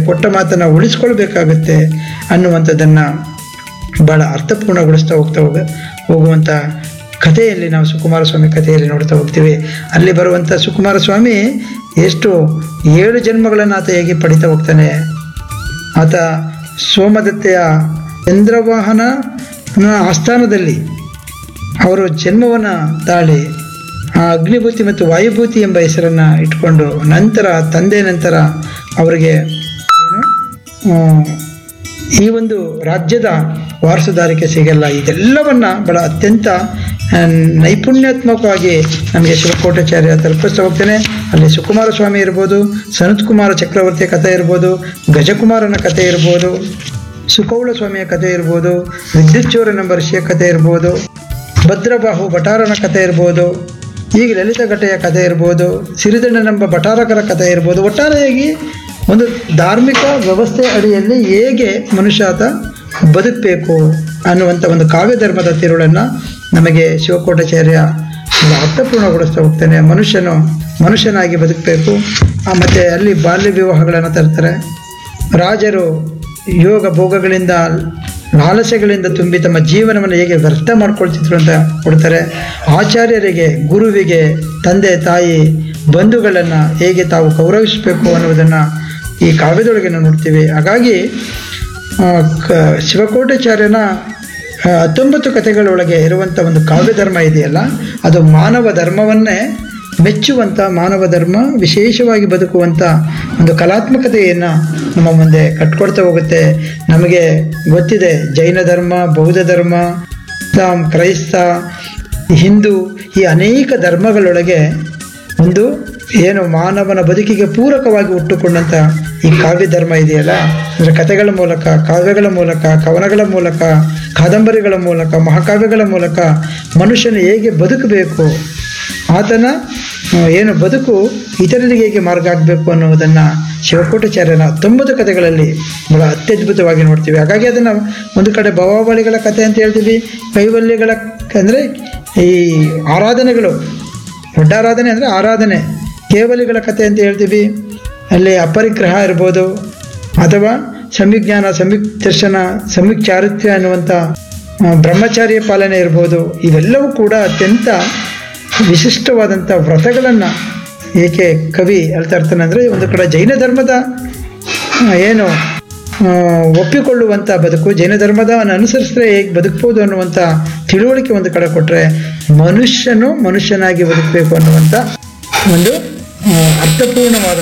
ಕೊಟ್ಟ ಮಾತನ್ನು ಉಳಿಸ್ಕೊಳ್ಬೇಕಾಗತ್ತೆ ಅನ್ನುವಂಥದ್ದನ್ನು ಭಾಳ ಅರ್ಥಪೂರ್ಣಗೊಳಿಸ್ತಾ ಹೋಗ್ತಾ ಹೋಗ ಹೋಗುವಂಥ ಕಥೆಯಲ್ಲಿ ನಾವು ಸುಕುಮಾರ ಸ್ವಾಮಿ ಕಥೆಯಲ್ಲಿ ನೋಡ್ತಾ ಹೋಗ್ತೀವಿ ಅಲ್ಲಿ ಬರುವಂಥ ಸುಕುಮಾರ ಸ್ವಾಮಿ ಎಷ್ಟು ಏಳು ಜನ್ಮಗಳನ್ನು ಆತ ಹೇಗೆ ಪಡಿತಾ ಹೋಗ್ತಾನೆ ಆತ ಸೋಮದತ್ತೆಯ ಚಂದ್ರವಾಹನ ಆಸ್ಥಾನದಲ್ಲಿ ಅವರು ಜನ್ಮವನ್ನು ತಾಳಿ ಆ ಅಗ್ನಿಭೂತಿ ಮತ್ತು ವಾಯುಭೂತಿ ಎಂಬ ಹೆಸರನ್ನು ಇಟ್ಕೊಂಡು ನಂತರ ತಂದೆ ನಂತರ ಅವರಿಗೆ ಏನು ಆ, ಈ ಒಂದು ರಾಜ್ಯದ ವಾರಸುದಾರಿಕೆ ಸಿಗಲ್ಲ ಇದೆಲ್ಲವನ್ನ ಬಹಳ ಅತ್ಯಂತ ಆ, ನೈಪುಣ್ಯಾತ್ಮಕವಾಗಿ ನಮಗೆ ಶಿವಕೋಟಾಚಾರ್ಯ ತಲುಪಿಸ್ತಾ ಹೋಗ್ತೇನೆ ಅಲ್ಲಿ ಸುಕುಮಾರ ಸ್ವಾಮಿ ಇರ್ಬೋದು ಸನತ್ ಕುಮಾರ ಚಕ್ರವರ್ತಿಯ ಕಥೆ ಇರ್ಬೋದು ಗಜಕುಮಾರನ ಕಥೆ ಇರ್ಬೋದು ಸುಕೌಳ ಸ್ವಾಮಿಯ ಕಥೆ ಇರ್ಬೋದು ವಿದ್ಯುಚ್ಚೋರನೆಂಬ ಋಷಿಯ ಕಥೆ ಇರ್ಬೋದು ಭದ್ರಬಾಹು ಭಟಾರನ ಕಥೆ ಇರ್ಬೋದು ಈಗ ಲಲಿತ ಘಟೆಯ ಕಥೆ ಇರ್ಬೋದು ಸಿರಿದಂಡನೆಂಬ ಭಟಾರಕರ ಕಥೆ ಇರ್ಬೋದು ಒಟ್ಟಾರೆಯಾಗಿ ಒಂದು ಧಾರ್ಮಿಕ ವ್ಯವಸ್ಥೆ ಅಡಿಯಲ್ಲಿ ಹೇಗೆ ಮನುಷ್ಯ ಆತ ಬದುಕಬೇಕು ಅನ್ನುವಂಥ ಒಂದು ಕಾವ್ಯ ಧರ್ಮದ ತಿರುಳನ್ನು ನಮಗೆ ಶಿವಕೋಟಾಚಾರ್ಯ ಒಂದು ಅರ್ಥಪೂರ್ಣಗೊಳಿಸ್ತಾ ಹೋಗ್ತಾನೆ ಮನುಷ್ಯನು ಮನುಷ್ಯನಾಗಿ ಬದುಕಬೇಕು ಮತ್ತು ಅಲ್ಲಿ ಬಾಲ್ಯ ವಿವಾಹಗಳನ್ನು ತರ್ತಾರೆ ರಾಜರು ಯೋಗ ಭೋಗಗಳಿಂದ ಲಾಲಸೆಗಳಿಂದ ತುಂಬಿ ತಮ್ಮ ಜೀವನವನ್ನು ಹೇಗೆ ವ್ಯರ್ಥ ಮಾಡ್ಕೊಳ್ತಿದ್ರು ಅಂತ ಕೊಡ್ತಾರೆ ಆಚಾರ್ಯರಿಗೆ ಗುರುವಿಗೆ ತಂದೆ ತಾಯಿ ಬಂಧುಗಳನ್ನು ಹೇಗೆ ತಾವು ಗೌರವಿಸಬೇಕು ಅನ್ನುವುದನ್ನು ಈ ಕಾವ್ಯದೊಳಗೆ ನಾವು ನೋಡ್ತೀವಿ ಹಾಗಾಗಿ ಆ, ಕ ಶಿವಕೋಟಾಚಾರ್ಯನ ಆ, ಹತ್ತೊಂಬತ್ತು ಕಥೆಗಳೊಳಗೆ ಇರುವಂಥ ಒಂದು ಕಾವ್ಯ ಧರ್ಮ ಇದೆಯಲ್ಲ ಅದು ಮಾನವ ಧರ್ಮವನ್ನೇ ಮೆಚ್ಚುವಂಥ ಮಾನವ ಧರ್ಮ ವಿಶೇಷವಾಗಿ ಬದುಕುವಂಥ ಒಂದು ಕಲಾತ್ಮಕತೆಯನ್ನು ನಮ್ಮ ಮುಂದೆ ಕಟ್ಕೊಡ್ತಾ ಹೋಗುತ್ತೆ ನಮಗೆ ಗೊತ್ತಿದೆ ಜೈನ ಧರ್ಮ ಬೌದ್ಧ ಧರ್ಮ ಇಸ್ಲಾಂ ಕ್ರೈಸ್ತ ಹಿಂದೂ ಈ ಅನೇಕ ಧರ್ಮಗಳೊಳಗೆ ಒಂದು ಏನು ಮಾನವನ ಬದುಕಿಗೆ ಪೂರಕವಾಗಿ ಹುಟ್ಟುಕೊಂಡಂಥ ಈ ಕಾವ್ಯ ಧರ್ಮ ಇದೆಯಲ್ಲ ಅಂದರೆ ಕಥೆಗಳ ಮೂಲಕ ಕಾವ್ಯಗಳ ಮೂಲಕ ಕವನಗಳ ಮೂಲಕ ಕಾದಂಬರಿಗಳ ಮೂಲಕ ಮಹಾಕಾವ್ಯಗಳ ಮೂಲಕ ಮನುಷ್ಯನು ಹೇಗೆ ಬದುಕಬೇಕು ಆತನ ಆ, ಏನು ಬದುಕು ಇತರರಿಗೆ ಹೇಗೆ ಮಾರ್ಗ ಆಗಬೇಕು ಅನ್ನುವುದನ್ನು ಶಿವಕೋಟಾಚಾರ್ಯನ ತೊಂಬತ್ತು ಕಥೆಗಳಲ್ಲಿ ಬಹಳ ಅತ್ಯದ್ಭುತವಾಗಿ ನೋಡ್ತೀವಿ ಹಾಗಾಗಿ ಅದನ್ನು ಒಂದು ಕಡೆ ಭವಾವಳಿಗಳ ಕಥೆ ಅಂತ ಹೇಳ್ತೀವಿ ಕೈವಲ್ಯಗಳ ಅಂದರೆ ಈ ಆರಾಧನೆಗಳು ದೊಡ್ಡ ಆರಾಧನೆ ಅಂದರೆ ಆರಾಧನೆ ಕೇವಲಿಗಳ ಕಥೆ ಅಂತ ಹೇಳ್ತೀವಿ ಅಲ್ಲಿ ಅಪರಿಗ್ರಹ ಇರ್ಬೋದು ಅಥವಾ ಸಂಯುಜ್ಞಾನ ಸಂಯುಕ್ ದರ್ಶನ ಸಂಯುಕ್ ಚಾರಿತ್ರ್ಯ ಅನ್ನುವಂಥ ಆ, ಬ್ರಹ್ಮಚಾರ್ಯ ಪಾಲನೆ ಇರ್ಬೋದು ಇವೆಲ್ಲವೂ ಕೂಡ ಅತ್ಯಂತ ವಿಶಿಷ್ಟವಾದಂಥ ವ್ರತಗಳನ್ನು ಏಕೆ ಕವಿ ಹೇಳ್ತಾ ಇರ್ತಾನೆ ಅಂದರೆ ಒಂದು ಕಡೆ ಜೈನ ಧರ್ಮದ ಆ, ಏನು ಆ, ಒಪ್ಪಿಕೊಳ್ಳುವಂಥ ಬದುಕು ಜೈನ ಧರ್ಮದವನ್ನು ಅನುಸರಿಸಿದ್ರೆ ಹೇಗೆ ಬದುಕ್ಬೋದು ಅನ್ನುವಂಥ ತಿಳುವಳಿಕೆ ಒಂದು ಕಡೆ ಕೊಟ್ಟರೆ ಮನುಷ್ಯನು ಮನುಷ್ಯನಾಗಿ ಬದುಕಬೇಕು ಅನ್ನುವಂಥ ಒಂದು ಆ, ಅರ್ಥಪೂರ್ಣವಾದ